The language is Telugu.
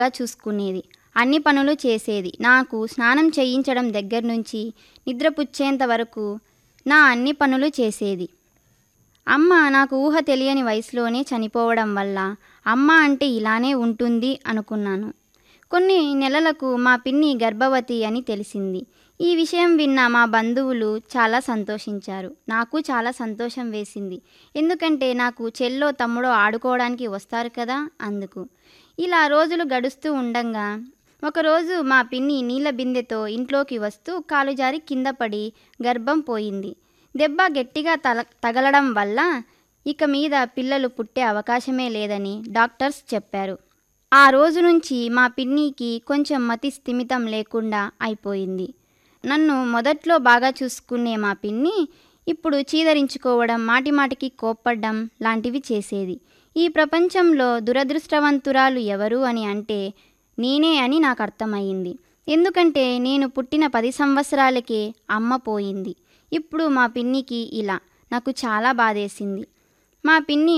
చూసుకునేది అన్ని పనులు చేసేది నాకు స్నానం చేయించడం దగ్గర నుంచి నిద్రపుచ్చేంత వరకు నా అన్ని పనులు చేసేది అమ్మ నాకు ఊహ తెలియని వయసులోనే చనిపోవడం వల్ల అమ్మ అంటే ఇలానే ఉంటుంది అనుకున్నాను కొన్ని నెలలకు మా పిన్ని గర్భవతి అని తెలిసింది ఈ విషయం విన్న మా బంధువులు చాలా సంతోషించారు నాకు చాలా సంతోషం వేసింది ఎందుకంటే నాకు చెల్లో తమ్ముడో ఆడుకోవడానికి వస్తారు కదా అందుకు ఇలా రోజులు గడుస్తూ ఉండంగా ఒకరోజు మా పిన్ని నీళ్ళ బిందెతో ఇంట్లోకి వస్తూ కాలు జారి కింద పడి గర్భం పోయింది దెబ్బ గట్టిగా తల తగలడం వల్ల ఇక మీద పిల్లలు పుట్టే అవకాశమే లేదని డాక్టర్స్ చెప్పారు ఆ రోజు నుంచి మా పిన్నికి కొంచెం మతి స్థిమితం లేకుండా అయిపోయింది నన్ను మొదట్లో బాగా చూసుకునే మా పిన్ని ఇప్పుడు చీదరించుకోవడం మాటిమాటికి కోప్పడ్డం లాంటివి చేసేది ఈ ప్రపంచంలో దురదృష్టవంతురాలు ఎవరు అని అంటే నేనే అని నాకు అర్థమయ్యింది ఎందుకంటే నేను పుట్టిన పది సంవత్సరాలకే అమ్మ పోయింది ఇప్పుడు మా పిన్నికి ఇలా నాకు చాలా బాధేసింది మా పిన్ని